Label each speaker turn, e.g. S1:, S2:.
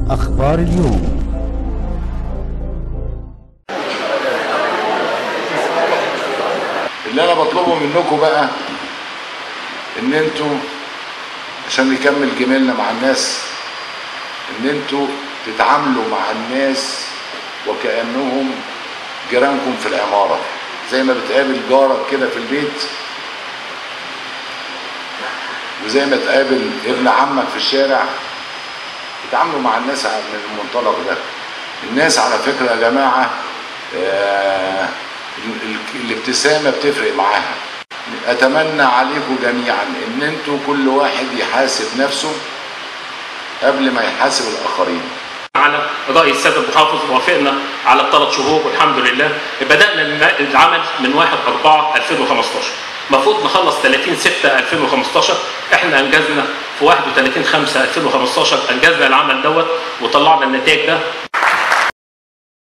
S1: أخبار اليوم
S2: اللي انا بطلبه منكم بقى ان انتوا عشان نكمل جميلنا مع الناس ان انتوا تتعاملوا مع الناس وكانهم جيرانكم في العماره زي ما بتقابل جارك كده في البيت وزي ما تقابل ابن عمك في الشارع اتعاملوا مع الناس من المنطلق ده الناس على فكره يا جماعه آه ال- الابتسامه بتفرق معاها اتمنى عليكم جميعا ان انتوا كل واحد يحاسب نفسه قبل ما يحاسب الاخرين
S3: على رأي السيد المحافظ وافقنا على الثلاث شهور والحمد لله بدأنا الم- العمل من 1 4 2015 المفروض نخلص 30 6 2015 احنا انجزنا في 31 5 2015 انجزنا العمل دوت وطلعنا النتائج ده